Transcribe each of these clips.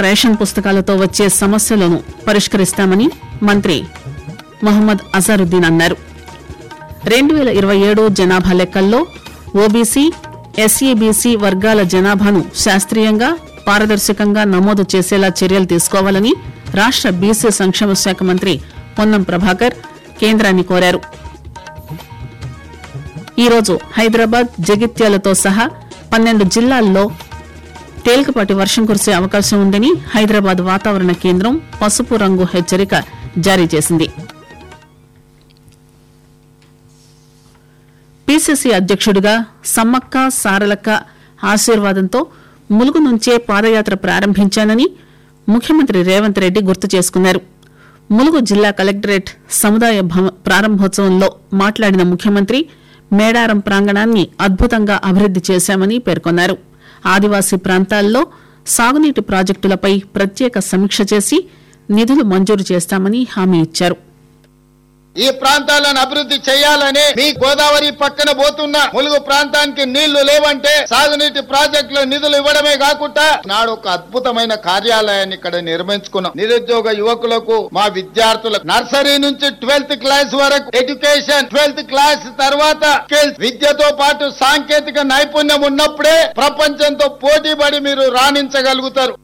ration పుస్తకాలతో వచ్చే సమస్యలను పరిష్కరిస్తామని మంత్రి మహమ్మద్ అజారుద్దీన్ అన్నారు రెండు వేల ఇరవై ఏడు జనాభా లెక్కల్లో ఓబీసీ ఎస్ఈబీసీ వర్గాల జనాభాను శాస్త్రీయంగా పారదర్శకంగా నమోదు చేసేలా చర్యలు తీసుకోవాలని రాష్ట బీసీ సంక్షేమ శాఖ మంత్రి పొన్నం ప్రభాకర్ కేంద్రాన్ని కోరారు ఈరోజు హైదరాబాద్ జగిత్యాలతో సహా పన్నెండు జిల్లాల్లో తేలికపాటి వర్షం కురిసే అవకాశం ఉందని హైదరాబాద్ వాతావరణ కేంద్రం పసుపు రంగు హెచ్చరిక జారీ చేసింది పిసిసి అధ్యక్షుడిగా సమ్మక్క సారలక్క ఆశీర్వాదంతో ములుగు నుంచే పాదయాత్ర ప్రారంభించానని ముఖ్యమంత్రి రేవంత్ రెడ్డి గుర్తు చేసుకున్నారు ములుగు జిల్లా కలెక్టరేట్ సముదాయ భవ- ప్రారంభోత్సవంలో మాట్లాడిన ముఖ్యమంత్రి మేడారం ప్రాంగణాన్ని అద్భుతంగా అభివృద్ది చేశామని పేర్కొన్నారు ఆదివాసీ ప్రాంతాల్లో సాగునీటి ప్రాజెక్టులపై ప్రత్యేక సమీక్ష చేసి నిధులు మంజూరు చేస్తామని హామీ ఇచ్చారు ఈ ప్రాంతాలను అభివృద్ధి చేయాలని మీ గోదావరి పక్కన పోతున్న ములుగు ప్రాంతానికి నీళ్లు లేవంటే సాగునీటి ప్రాజెక్టులో నిధులు ఇవ్వడమే కాకుండా నాడు ఒక అద్భుతమైన కార్యాలయాన్ని ఇక్కడ నిర్మించుకున్నాం నిరుద్యోగ యువకులకు మా విద్యార్థులకు నర్సరీ నుంచి ట్వెల్త్ క్లాస్ వరకు ఎడ్యుకేషన్ ట్వెల్త్ క్లాస్ తర్వాత skills, విద్యతో పాటు సాంకేతిక నైపుణ్యం ఉన్నప్పుడే ప్రపంచంతో పోటీ పడి మీరు రాణించగలుగుతారు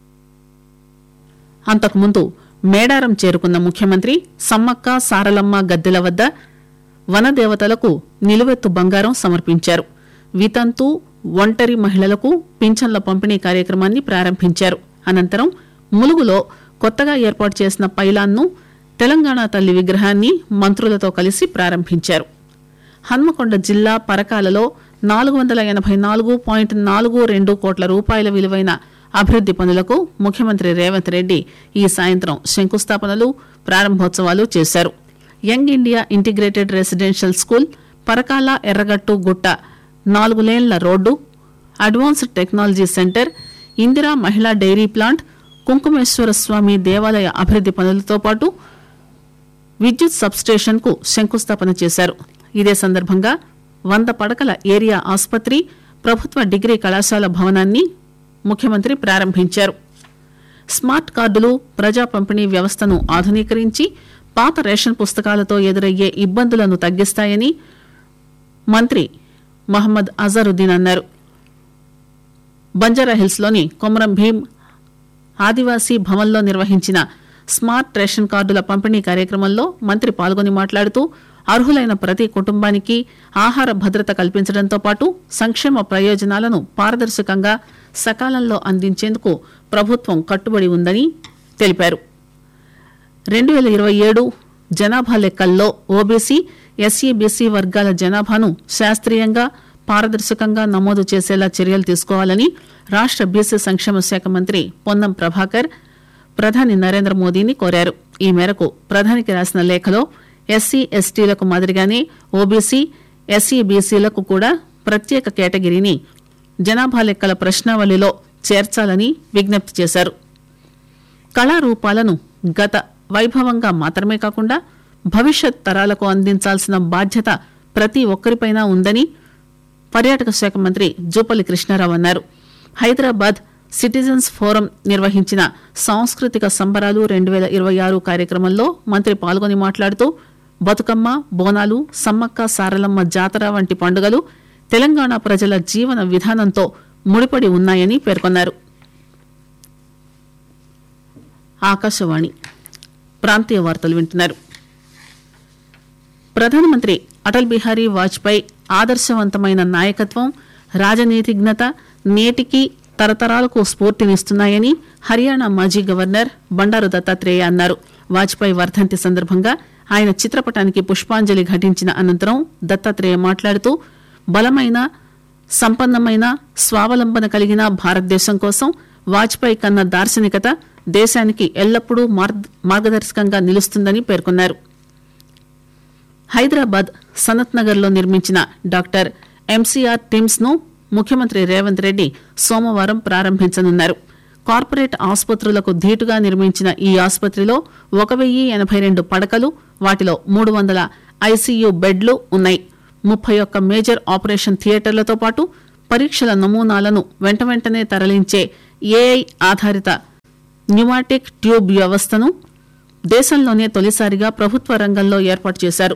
అంతకుముందు మేడారం చేరుకున్న ముఖ్యమంత్రి సమ్మక్క సారలమ్మ గద్దెల వద్ద వనదేవతలకు నిలువెత్తు బంగారం సమర్పించారు వితంతు ఒంటరి మహిళలకు పింఛన్ల పంపిణీ కార్యక్రమాన్ని ప్రారంభించారు అనంతరం ములుగులో కొత్తగా ఏర్పాటు చేసిన పైలాన్ను తెలంగాణ తల్లి విగ్రహాన్ని మంత్రులతో కలిసి ప్రారంభించారు హన్మకొండ జిల్లా పరకాలలో నాలుగు వందల ఎనభై నాలుగు పాయింట్ నాలుగు రెండు కోట్ల రూపాయల విలువైన అభివృద్ది పనులకు ముఖ్యమంత్రి రేవంత్ రెడ్డి ఈ సాయంత్రం శంకుస్థాపనలు ప్రారంభోత్సవాలు చేశారు young India integrated residential school Parakala Erragattu Gutta నాలుగు లేన్ల road advanced technology centre Indira Mahila dairy plant Kunkumeshwara స్వామి దేవాలయ అభివృద్ది పనులతో పాటు విద్యుత్ సబ్స్టేషన్ కు శంకుస్థాపన చేశారు ఇదే సందర్భంగా వంద పడకల ఏరియా ఆసుపత్రి ప్రభుత్వ డిగ్రీ కళాశాల భవనాన్ని ముఖ్యమంత్రి ప్రారంభించారు స్మార్ట్ కార్డులు ప్రజా పంపిణీ వ్యవస్థను ఆధునీకరించి పాత రేషన్ పుస్తకాలతో ఎదురయ్యే ఇబ్బందులను తగ్గిస్తాయని మంత్రి మహమ్మద్ అజరుద్దీన్ అన్నారు బంజారాహిల్స్ లోని కొమరం భీం ఆదివాసీ భవన్లో నిర్వహించిన స్మార్ట్ రేషన్ కార్డుల పంపిణీ కార్యక్రమంలో మంత్రి పాల్గొని మాట్లాడుతూ అర్హులైన ప్రతి కుటుంబానికి ఆహార భద్రత కల్పించడంతో పాటు సంక్షేమ ప్రయోజనాలను పారదర్శకంగా సకాలంలో అందించేందుకు ప్రభుత్వం కట్టుబడి ఉందని తెలిపారు రెండు వేల ఇరవై ఏడు జనాభా లెక్కల్లో ఓబీసీ ఎస్సీ బీసీ వర్గాల జనాభాను శాస్త్రీయంగా పారదర్శకంగా నమోదు చేసేలా చర్యలు తీసుకోవాలని రాష్ట బీసీ సంక్షేమ శాఖ మంత్రి పొన్నం ప్రభాకర్ ప్రధాని నరేంద్ర మోదీని కోరారు ఈ మేరకు ప్రధానికి రాసిన లేఖలో ఎస్సీ ఎస్టీలకు మాదిరిగానే ఓబీసీ ఎస్సీ బీసీలకు కూడా ప్రత్యేక కేటగిరీని జనాభా లెక్కల ప్రశ్నావళిలో చేర్చాలని విజ్ఞప్తి చేశారు కళారూపాలను గత వైభవంగా మాత్రమే కాకుండా భవిష్యత్ తరాలకు అందించాల్సిన బాధ్యత ప్రతి ఒక్కరిపైనా ఉందని పర్యాటక శాఖ మంత్రి జూపల్లి కృష్ణారావు అన్నారు హైదరాబాద్ సిటిజన్స్ ఫోరం నిర్వహించిన సాంస్కృతిక సంబరాలు రెండు వేల ఇరవై ఆరు కార్యక్రమంలో మంత్రి పాల్గొని మాట్లాడుతూ బతుకమ్మ బోనాలు సమ్మక్క సారలమ్మ జాతర వంటి పండుగలు తెలంగాణ ప్రజల జీవన విధానంతో ముడిపడి ఉన్నాయని పేర్కొన్నారు ఆకాశవాణి ప్రాంతీయ వార్తలు వింటున్నారు ప్రధానమంత్రి అటల్ బిహారీ వాజ్పేయి ఆదర్శవంతమైన నాయకత్వం రాజనీతిజ్ఞత నేటికి తరతరాలకు స్ఫూర్తినిస్తున్నాయని హర్యానా మాజీ గవర్నర్ బండారు దత్తాత్రేయ అన్నారు వాజ్పేయి వర్ధంతి సందర్భంగా ఆయన చిత్రపటానికి పుష్పాంజలి ఘటించిన అనంతరం దత్తాత్రేయ మాట్లాడుతూ బలమైన సంపన్నమైన స్వావలంబన కలిగిన భారతదేశం కోసం వాజ్పేయి కన్న దార్శనికత దేశానికి ఎల్లప్పుడూ మార్గ- మార్గదర్శకంగా నిలుస్తుందని పేర్కొన్నారు హైదరాబాద్ సనత్ నగర్ లో నిర్మించిన డాక్టర్ ఎంసీఆర్ టిమ్స్ ను ముఖ్యమంత్రి రేవంత్ రెడ్డి సోమవారం ప్రారంభించనున్నారు కార్పొరేట్ ఆసుపత్రులకు ధీటుగా నిర్మించిన ఈ ఆసుపత్రిలో ఒక వెయ్యి ఎనభై రెండు పడకలు వాటిలో మూడు వందల ఐసీయూ బెడ్లు ఉన్నాయి ముప్పై ఒక్క మేజర్ ఆపరేషన్ థియేటర్లతో పాటు పరీక్షల నమూనాలను వెంట వెంటనే తరలించే ఏఐ ఆధారిత న్యూమాటిక్ ట్యూబ్ వ్యవస్థను దేశంలోనే తొలిసారిగా ప్రభుత్వ రంగంలో ఏర్పాటు చేశారు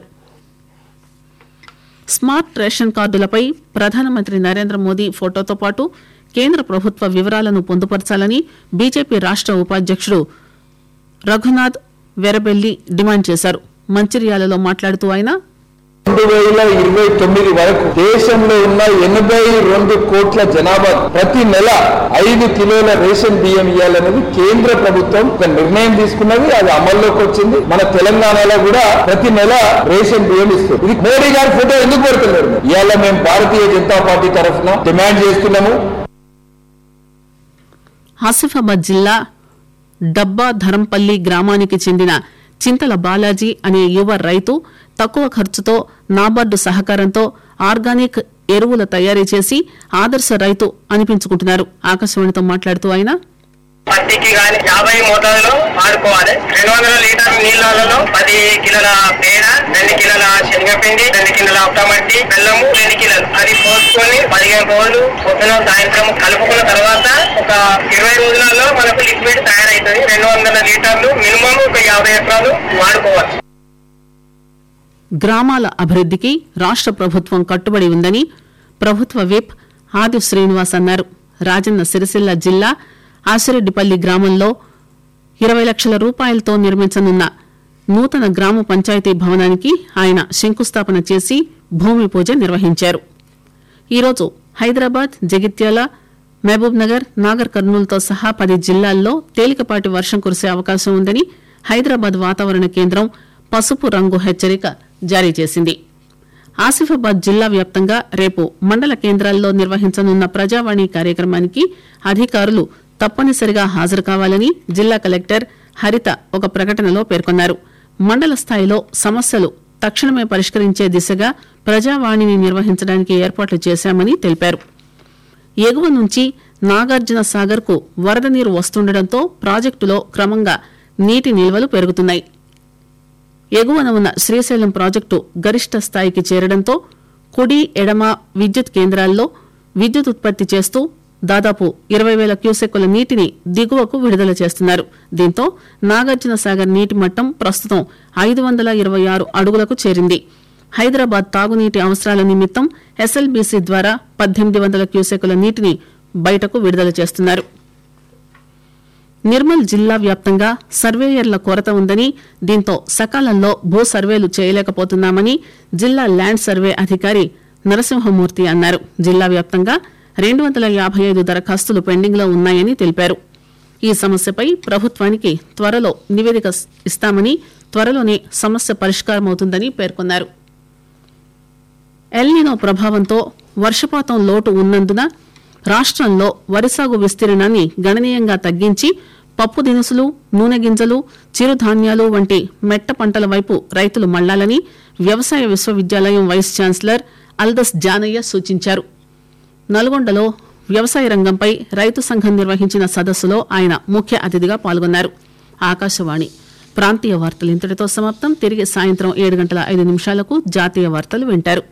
స్మార్ట్ రేషన్ కార్డులపై ప్రధానమంత్రి నరేంద్ర మోదీ ఫోటోతో పాటు కేంద్ర ప్రభుత్వ వివరాలను పొందుపరచాలని బీజేపీ రాష్ట ఉపాధ్యక్షుడు రఘునాథ్ వెరబెల్లి డిమాండ్ చేశారు మంచిర్యాలలో మాట్లాడుతూ ఆయన రెండు వేల ఇరవై తొమ్మిది వరకు దేశంలో ఉన్న ఎనభై రెండు కోట్ల జనాభా ప్రతి నెల ఐదు కిలోల రేషన్ బియ్యం ఇవ్వాలనేది కేంద్ర ప్రభుత్వం ఒక నిర్ణయం తీసుకున్నది అది అమల్లోకి వచ్చింది మన తెలంగాణలో కూడా ప్రతి నెల రేషన్ బియ్యం ఇస్తుంది ఇది మోడీ గారి ఫోటో ఎందుకు పెడుతున్నారు ఇవాళ మేము భారతీయ జనతా పార్టీ తరఫున డిమాండ్ చేస్తున్నాము ఆసిఫాబాద్ జిల్లా డబ్బా ధరంపల్లి గ్రామానికి చెందిన చింతల బాలాజీ అనే యువ రైతు తక్కువ ఖర్చుతో నాబార్డు సహకారంతో ఆర్గానిక్ ఎరువుల తయారీ చేసి ఆదర్శ రైతు అనిపించుకుంటున్నారు ఆకాశవాణితో మాట్లాడుతూ ఆయన పత్తికి గాని యాభై మోతాదులో వాడుకోవాలి రెండు వందల లీటర్ నీళ్ళలో పది కిలోల పేడ రెండు కిలోల శనగపిండి రెండు కిలోల అప్టమట్టి బెల్లము రెండు కిలోలు అది పోసుకొని పదిహేను రోజులు పొద్దున సాయంత్రం కలుపుకున్న తర్వాత ఒక ఇరవై రోజులలో మనకు లిక్విడ్ తయారైతుంది రెండు వందల లీటర్లు మినిమం ఒక యాభై ఎకరాలు వాడుకోవచ్చు గ్రామాల అభివృద్దికి రాష్ట ప్రభుత్వం కట్టుబడి ఉందని ప్రభుత్వ విప్ ఆది శ్రీనివాస్ అన్నారు రాజన్న సిరిసిల్ల జిల్లా ఆసిరెడ్డిపల్లి గ్రామంలో ఇరవై లక్షల రూపాయలతో నిర్మించనున్న నూతన గ్రామ పంచాయతీ భవనానికి ఆయన శంకుస్థాపన చేసి భూమి పూజ నిర్వహించారు ఈరోజు హైదరాబాద్ జగిత్యాల మహబూబ్ నగర్ నాగర్ కర్నూలుతో సహా పది జిల్లాల్లో తేలికపాటి వర్షం కురిసే అవకాశం ఉందని హైదరాబాద్ వాతావరణ కేంద్రం పసుపు రంగు హెచ్చరిక జారీ చేసింది ఆసిఫాబాద్ జిల్లా వ్యాప్తంగా రేపు మండల కేంద్రాల్లో నిర్వహించనున్న ప్రజావాణి కార్యక్రమానికి అధికారులు తప్పనిసరిగా హాజరు కావాలని జిల్లా కలెక్టర్ హరిత ఒక ప్రకటనలో పేర్కొన్నారు మండల స్థాయిలో సమస్యలు తక్షణమే పరిష్కరించే దిశగా ప్రజావాణిని నిర్వహించడానికి ఏర్పాట్లు చేశామని తెలిపారు ఎగువ నుంచి నాగార్జున సాగర్ కు వరద నీరు వస్తుండటంతో ప్రాజెక్టులో క్రమంగా నీటి నిల్వలు పెరుగుతున్నాయి ఎగువన ఉన్న శ్రీశైలం ప్రాజెక్టు గరిష్ట స్థాయికి చేరడంతో కుడి ఎడమ విద్యుత్ కేంద్రాల్లో విద్యుత్ ఉత్పత్తి చేస్తూ దాదాపు ఇరవై వేల క్యూసెక్కుల నీటిని దిగువకు విడుదల చేస్తున్నారు దీంతో నాగార్జున సాగర్ నీటి మట్టం ప్రస్తుతం ఐదు వందల ఇరవై ఆరు అడుగులకు చేరింది హైదరాబాద్ తాగునీటి అవసరాల నిమిత్తం ఎస్ఎల్బీసీ ద్వారా పద్దెనిమిది వందల క్యూసెక్కుల నీటిని బయటకు విడుదల చేస్తున్నారు నిర్మల్ జిల్లా వ్యాప్తంగా సర్వేయర్ల కొరత ఉందని దీంతో సకాలంలో భూ సర్వేలు చేయలేకపోతున్నామని జిల్లా ల్యాండ్ సర్వే అధికారి నరసింహమూర్తి అన్నారు జిల్లా వ్యాప్తంగా రెండు వందల యాభై ఐదు దరఖాస్తులు పెండింగ్ లో ఉన్నాయని తెలిపారు ఈ సమస్యపై ప్రభుత్వానికి త్వరలో నివేదిక ఇస్తామని త్వరలోనే సమస్య పరిష్కారమవుతుందని పేర్కొన్నారు ఎల్నినో ప్రభావంతో వర్షపాతం లోటు ఉన్నందున రాష్ట్రంలో వరి సాగు విస్తీర్ణాన్ని గణనీయంగా తగ్గించి పప్పు దినుసులు నూనె గింజలు చిరుధాన్యాలు వంటి మెట్ట పంటల వైపు రైతులు మళ్లాలని వ్యవసాయ విశ్వవిద్యాలయం వైస్ ఛాన్సలర్ అల్దస్ జానయ్య సూచించారు నల్గొండలో వ్యవసాయ రంగంపై రైతు సంఘం నిర్వహించిన సదస్సులో ఆయన ముఖ్య అతిథిగా పాల్గొన్నారు ఆకాశవాణి ప్రాంతీయ వార్తలు ఇంతటితో సమాప్తం తిరిగి సాయంత్రం ఏడు గంటల ఐదు నిమిషాలకు జాతీయ వార్తలు వింటారు